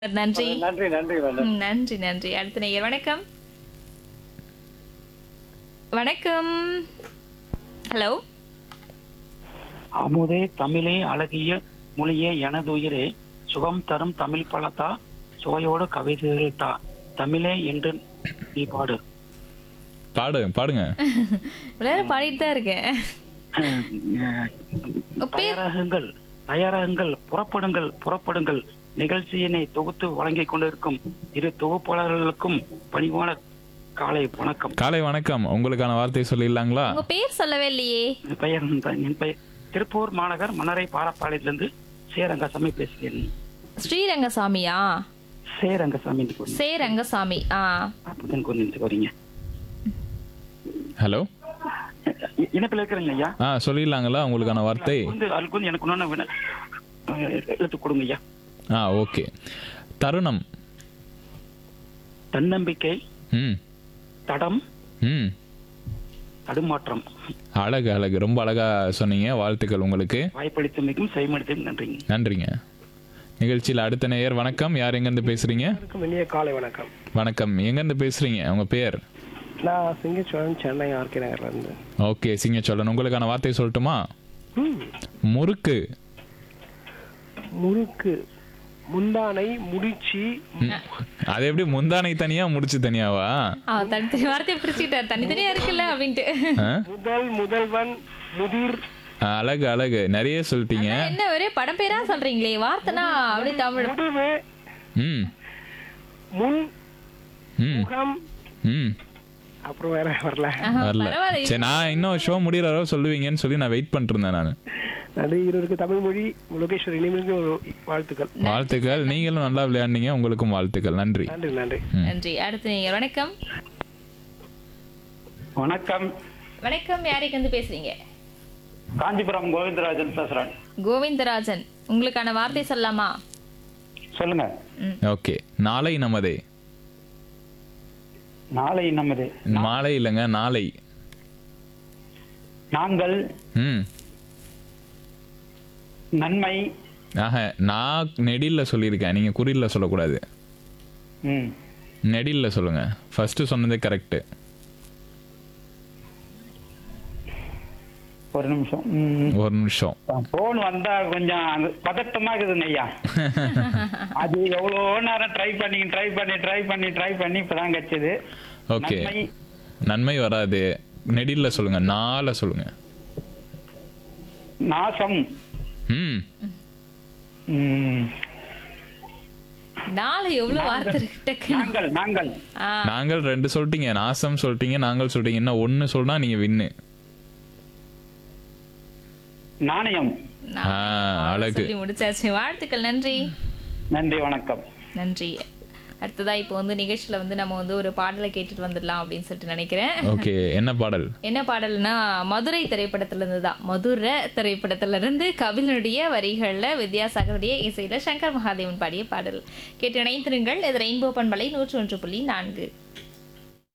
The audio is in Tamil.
நன்றி நன்றி நன்றி மேடம் ம், நன்றி நன்றி அடுத்த நேயர் வணக்கம் வணக்கம் ஹலோ அமுதே தமிழே அழகிய மொழியே எனதுயிரே சுகம் தரும் தமிழ் பழத்தா சுவையோடு கவிதைகள் தா தமிழே என்று நீ பாடு பாடு பாடுங்க விளையாட பாடிட்டு தான் இருக்கேன் பேர் தயாராகுங்கள் தயாராகுங்கள் புறப்படுங்கள் புறப்படுங்கள் நிகழ்ச்சியினை தொகுத்து வழங்கிக் கொண்டிருக்கும் இரு தொகுப்பாளர்களுக்கும் பணிவான காலை வணக்கம் காலை வணக்கம் உங்களுக்கான வார்த்தை சொல்லிடலாங்களா உங்க பேர் சொல்லவே இல்லையே என் பெயர் என் பெயர் திருப்பூர் மாநகர் மன்னரை பாரப்பாளையத்திலிருந்து சேரங்கசாமி பேசுகிறேன் ஸ்ரீரங்கசாமியா சேரங்கசாமி சே ரங்கசாமி ஆ அப்பதான் கொஞ்சம் வரீங்க ஹலோ இ- இணைப்பில் இருக்கிறேங்க ஐயா ஆ சொல்லிடலாங்களா உங்களுக்கான வார்த்தை வந்து அதுக்கு வந்து எனக்கு ஒன்று வின அஹ் எழுத்து கொடுங்க ஐயா ஆ ஓகே தருணம் தன்னம்பிக்கை ம் தடம் ம் தடுமாற்றம் அழகு அழகு ரொம்ப அழகா சொன்னீங்க வாழ்த்துக்கள் உங்களுக்கு வாய்ப்பளித்தமைக்கும் செய்மடுத்தும் நன்றிங்க நன்றிங்க நிகழ்ச்சியில் அடுத்த நேயர் வணக்கம் யார் எங்கேருந்து பேசுறீங்க எல்லாருக்கும் இனிய காலை வணக்கம் வணக்கம் எங்கேருந்து பேசுறீங்க உங்க பேர் நான் சிங்கச்சோழன் சென்னை ஆர்கே நகர்ல இருந்து ஓகே சிங்கச்சோழன் உங்களுக்கான வார்த்தை சொல்லட்டுமா ம், முறுக்கு முறுக்கு முந்தானை முடிச்சு அது எப்படி முந்தானை தனியா முடிச்சு தனியாவா ஆ தனித்தனி வார்த்தையை பிரிச்சுக்கிட்டார் தனித்தனியா இருக்குல்ல அப்படின்ட்டு ஆ? முதல் முதல்வன் முதிர் அழகு அழகு நிறைய சொல்லிட்டீங்க என்ன ஒரே படம் பேரா சொல்றீங்களே வார்த்தைனா அப்படி தமிழ் முடிவு ம் முன் ம் முகம் ம் அப்புறம் வேற வரல ஆஹா, வரல பரவாயில்ல சரி நான் இன்னும் ஷோ முடிகிற அளவு சொல்லுவீங்கன்னு சொல்லி நான் வெயிட் பண்ணிட்டு இருந்தேன் நான் நன்றி இருவருக்கு தமிழ் மொழி லோகேஸ்வரி இனிமேலுக்கு ஒரு வாழ்த்துக்கள் வாழ்த்துக்கள் நீங்களும் நல்லா விளையாண்டீங்க உங்களுக்கும் வாழ்த்துக்கள் நன்றி நன்றி நன்றி நன்றி அடுத்த நேயர் வணக்கம் வணக்கம் வணக்கம் யாருக்கு வந்து பேசுறீங்க காஞ்சிபுரம் கோவிந்தராஜன் பேசுறேன் கோவிந்தராஜன் உங்களுக்கான வார்த்தை சொல்லலாமா சொல்லுங்க ஓகே நாளை நமதே நாளை நமது மாலை இல்லைங்க நாளை நாங்கள் ம் நன்மை ஆஹ நான் நெடில்ல சொல்லியிருக்கேன் நீங்க குறில்ல சொல்லக்கூடாது ம் நெடில்ல சொல்லுங்க ஃபர்ஸ்ட் சொன்னதே கரெக்ட் ஒரு நிமிஷம் ம். ஒரு நிமிஷம் போன் வந்தா கொஞ்சம் அங்க பதட்டமா இருக்குதுங்க ஐயா அது எவ்வளோ நேரம் ட்ரை பண்ணி ட்ரை பண்ணி ட்ரை பண்ணி ட்ரை பண்ணி இப்பதான் கிடைச்சது ஓகே நன்மை நன்மை வராது நெடில்ல சொல்லுங்க நாளை சொல்லுங்க நாசம் ம் ம். நாலு எவ்வளவு வார்த்தை இருக்கு டக்குன்னு. நாங்கள் நாங்கள் ஆ, நாங்கள் ரெண்டு சொல்லிட்டீங்க நாசம் சொல்லிட்டீங்க நாங்கள் சொல்லிட்டீங்க என்ன ஒன்னு சொன்னா நீங்க வின்னு நாணயம் நான் ஆ, அழகு. சொல்லி முடிச்சாச்சு வாழ்த்துக்கள் நன்றி நன்றி வணக்கம் நன்றி அடுத்ததா இப்போ வந்து நிகழ்ச்சியில வந்து நம்ம வந்து ஒரு பாடலை கேட்டுட்டு வந்துடலாம் அப்படின்னு சொல்லிட்டு நினைக்கிறேன் ஓகே என்ன பாடல் என்ன பாடல்னா மதுரை திரைப்படத்துல இருந்து தான் மதுரை திரைப்படத்துல இருந்து கபிலனுடைய வரிகள்ல வித்யாசாகருடைய இசையில சங்கர் மகாதேவன் பாடிய பாடல் கேட்டு இணைந்திருங்கள் இது ரெயின்போ பண்பலை நூற்றி ஒன்று புள்ளி நான்கு